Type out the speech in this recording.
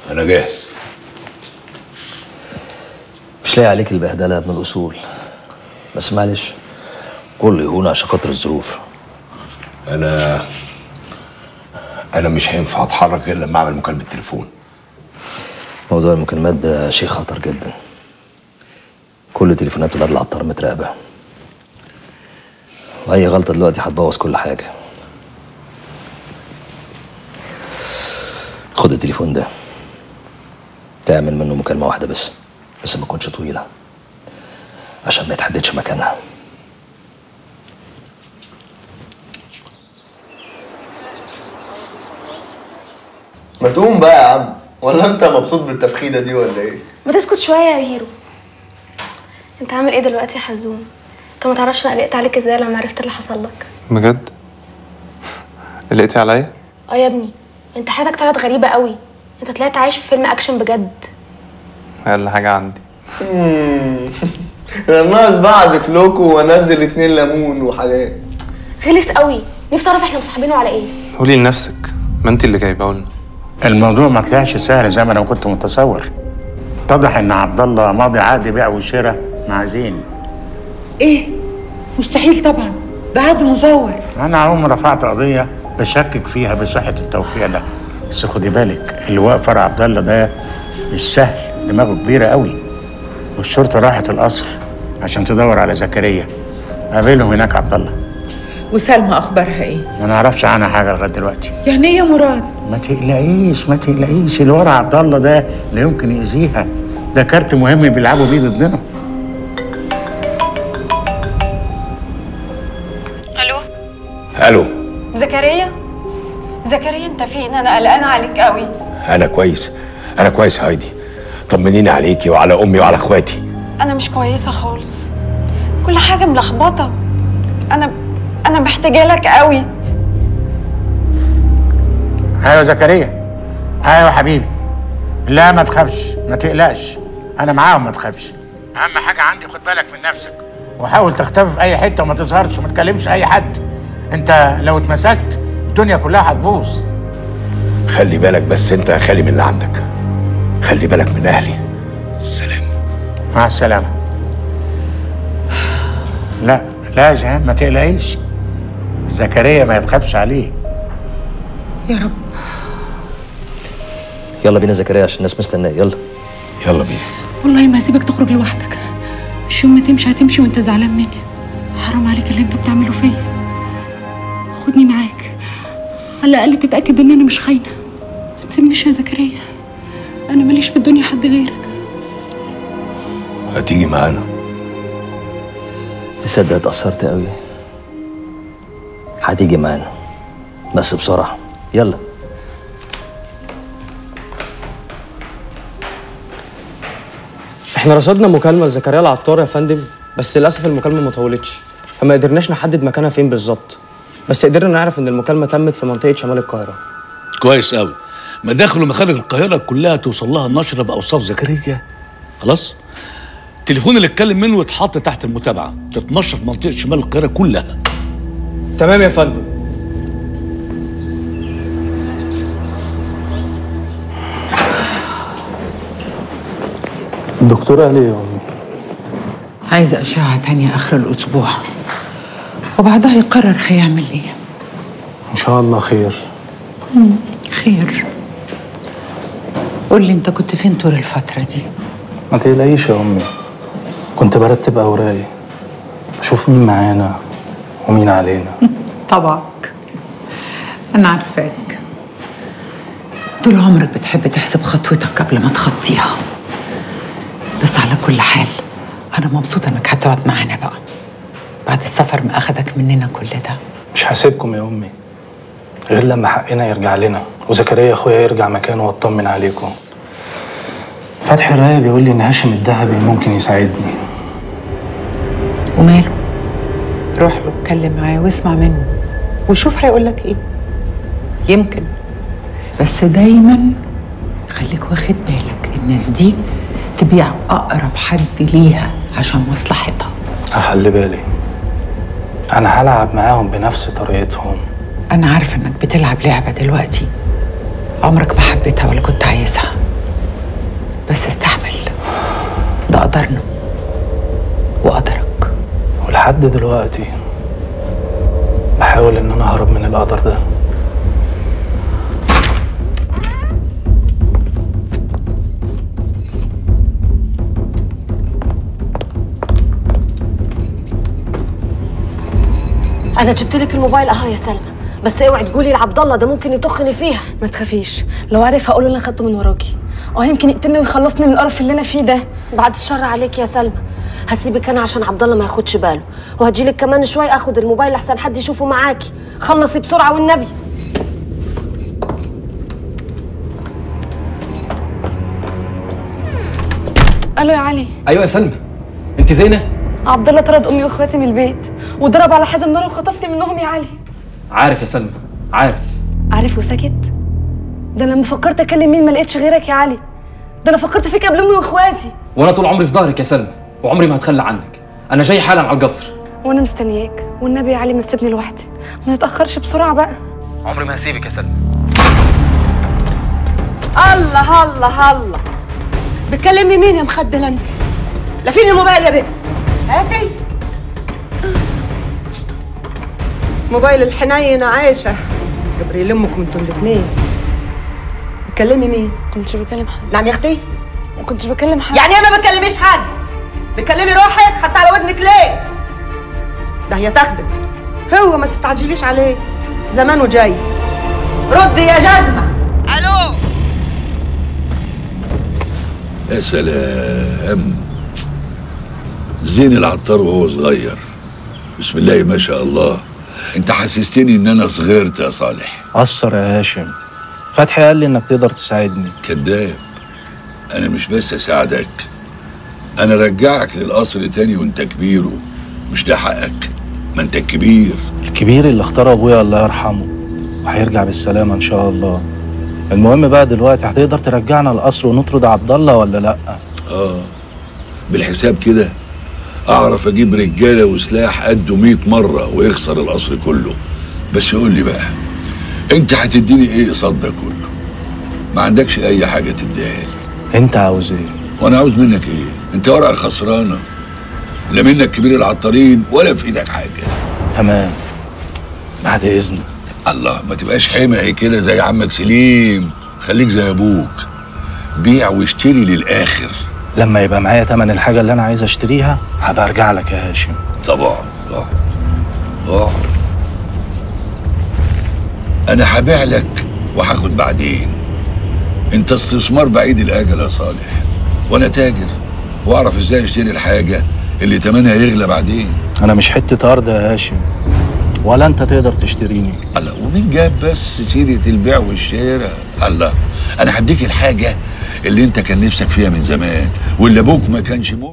انا جاهز مش لاقي عليك البهدله يا ابن الاصول بس معلش كله يهون عشان خاطر الظروف انا انا مش هينفع اتحرك غير لما اعمل مكالمه تليفون موضوع المكالمات ده شيء خطر جدا كل تليفونات ولاد العطار متراقبه واي غلطه دلوقتي هتبوظ كل حاجه خد التليفون ده تعمل منه مكالمه واحده بس بس ما تكونش طويله عشان ما يتحددش مكانها ما تقوم بقى يا عم ولا انت مبسوط بالتفخيده دي ولا ايه ما تسكت شويه يا هيرو انت عامل ايه دلوقتي يا حزوم انت ما تعرفش انا قلقت عليك ازاي لما عرفت اللي حصل لك بجد لقيتي عليا اه يا ابني انت حياتك طلعت غريبه قوي انت طلعت عايش في فيلم اكشن بجد اقل حاجه عندي انا ناقص بقى اعزف لكم وانزل اتنين ليمون وحاجات غلس قوي نفسي اعرف احنا مصاحبينه على ايه قولي لنفسك ما انت اللي جايبه لنا الموضوع ما طلعش سهل زي ما انا كنت متصور اتضح ان عبد الله ماضي عقد بيع وشراء مع زين ايه مستحيل طبعا ده عقد مزور انا عمري رفعت قضيه بشكك فيها بصحه التوقيع ده بس خدي بالك اللي واقف فرع عبد الله ده مش سهل دماغه كبيره قوي والشرطه راحت القصر عشان تدور على زكريا قابلهم هناك عبد الله وسلمى اخبارها ايه ما نعرفش عنها حاجه لغايه دلوقتي يعني ايه يا مراد ما تقلقيش ما تقلقيش اللي ورا عبد الله ده لا يمكن يأذيها ده كارت مهم بيلعبوا بيه ضدنا الو الو زكريا زكريا انت فين انا قلقانه عليك قوي انا كويس انا كويس هايدي طمنيني عليكي وعلى امي وعلى اخواتي انا مش كويسه خالص كل حاجه ملخبطه انا انا محتاجه لك قوي ايوه زكريا ايوه حبيبي لا ما تخافش ما تقلقش انا معاهم ما تخافش اهم حاجه عندي خد بالك من نفسك وحاول تختفي في اي حته وما تظهرش وما تكلمش اي حد انت لو اتمسكت الدنيا كلها هتبوظ خلي بالك بس انت يا خالي من اللي عندك خلي بالك من اهلي سلام مع السلامه لا لا يا جهان ما تقلقيش زكريا ما يتخافش عليه يا رب يلا بينا زكريا عشان الناس مستنيه يلا يلا بينا والله ما هسيبك تخرج لوحدك مش يوم ما تمشي هتمشي وانت زعلان مني حرام عليك اللي انت بتعمله فيا خدني معاك على الاقل تتاكد ان انا مش خاينه ما تسيبنيش يا زكريا انا ماليش في الدنيا حد غيرك هتيجي معانا تصدق اتأثرت قوي هتيجي معانا بس بسرعة يلا احنا رصدنا مكالمة لزكريا العطار يا فندم بس للأسف المكالمة ما طولتش فما قدرناش نحدد مكانها فين بالظبط بس قدرنا نعرف إن المكالمة تمت في منطقة شمال القاهرة كويس قوي مداخل ومخارج القاهرة كلها توصل لها نشرة بأوصاف زكريا خلاص التليفون اللي اتكلم منه يتحط تحت المتابعة تتنشر في منطقة شمال القاهرة كلها تمام يا فندم الدكتور قال ايه يا امي عايزة أشعة تانية آخر الأسبوع وبعدها يقرر هيعمل إيه ان شاء الله خير مم. خير قول لي أنت كنت فين طول الفترة دي ما تقلقيش يا امي كنت برتب اوراقي اشوف مين معانا ومين علينا طبعك أنا عارفاك طول عمرك بتحب تحسب خطوتك قبل ما تخطيها بس على كل حال أنا مبسوطة إنك هتقعد معانا بقى بعد السفر ما أخدك مننا كل ده مش هسيبكم يا امي غير لما حقنا يرجع لنا وزكريا اخويا يرجع مكانه واطمن عليكم فتحي الرايه بيقول لي ان هاشم الذهبي ممكن يساعدني وماله روح له اتكلم معاه واسمع منه وشوف هيقول لك ايه يمكن بس دايما خليك واخد بالك الناس دي تبيع اقرب حد ليها عشان مصلحتها هخلي بالي انا هلعب معاهم بنفس طريقتهم انا عارفه انك بتلعب لعبه دلوقتي عمرك ما حبيتها ولا كنت عايزها بس استحمل ده قدرنا وقدرك ولحد دلوقتي بحاول ان انا اهرب من القدر ده انا جبت لك الموبايل اهو يا سلمى بس اوعي تقولي لعبد الله ده ممكن يطخني فيها ما تخافيش لو عرف هقول له انا خدته من وراكي اه يمكن يقتلني ويخلصني من القرف اللي انا فيه ده بعد الشر عليك يا سلمى هسيبك انا عشان عبد الله ما ياخدش باله وهجيلك كمان شوي اخد الموبايل احسن حد يشوفه معاكي خلصي بسرعه والنبي الو يا علي ايوه يا سلمى انت زينه عبد الله طرد امي واخواتي من البيت وضرب على حزم نار وخطفني منهم يا علي عارف يا سلمى عارف عارف وسكت ده انا لما فكرت اكلم مين ما لقيتش غيرك يا علي ده انا فكرت فيك قبل امي واخواتي وانا طول عمري في ظهرك يا سلمى وعمري ما هتخلى عنك انا جاي حالا على القصر وانا مستنياك والنبي يا علي ما تسيبني لوحدي ما تتاخرش بسرعه بقى عمري ما هسيبك يا سلمى الله الله الله بتكلمي مين يا مخدله انت؟ لا فين الموبايل يا بنت؟ هاتي موبايل الحنين عايشة جبريل امكم انتوا الاثنين بتكلمي مين؟ كنتش بكلم حد نعم يا اختي؟ ما كنتش بكلم حد يعني ايه ما بتكلميش حد؟ بتكلمي روحك حتى على ودنك ليه؟ ده هي تاخدك هو ما تستعجليش عليه زمانه جاي ردي يا جزمة الو يا سلام زين العطار وهو صغير بسم الله ما شاء الله انت حسستني ان انا صغرت يا صالح قصر يا هاشم فتحي قال لي انك تقدر تساعدني كذاب انا مش بس اساعدك انا رجعك للقصر تاني وانت كبير مش ده حقك ما انت الكبير الكبير اللي اختاره ابويا الله يرحمه وهيرجع بالسلامه ان شاء الله المهم بقى دلوقتي هتقدر ترجعنا القصر ونطرد عبد الله ولا لا اه بالحساب كده اعرف اجيب رجاله وسلاح قده 100 مره ويخسر القصر كله بس قول لي بقى انت هتديني ايه قصاد ده كله ما عندكش اي حاجه تديها لي انت عاوز ايه وانا عاوز منك ايه انت ورقه خسرانه لا منك كبير العطارين ولا في ايدك حاجه تمام بعد اذنك الله ما تبقاش حمعي كده زي عمك سليم خليك زي ابوك بيع واشتري للاخر لما يبقى معايا تمن الحاجه اللي انا عايز اشتريها هبقى ارجع لك يا هاشم طبعا طبعا اه انا هبيع لك وهاخد بعدين انت استثمار بعيد الاجل يا صالح وانا تاجر واعرف ازاي اشتري الحاجه اللي تمنها يغلى بعدين انا مش حته ارض يا هاشم ولا انت تقدر تشتريني الله ومين جاب بس سيره البيع والشراء الله انا هديك الحاجه اللي انت كان نفسك فيها من زمان واللي ابوك ما كانش مو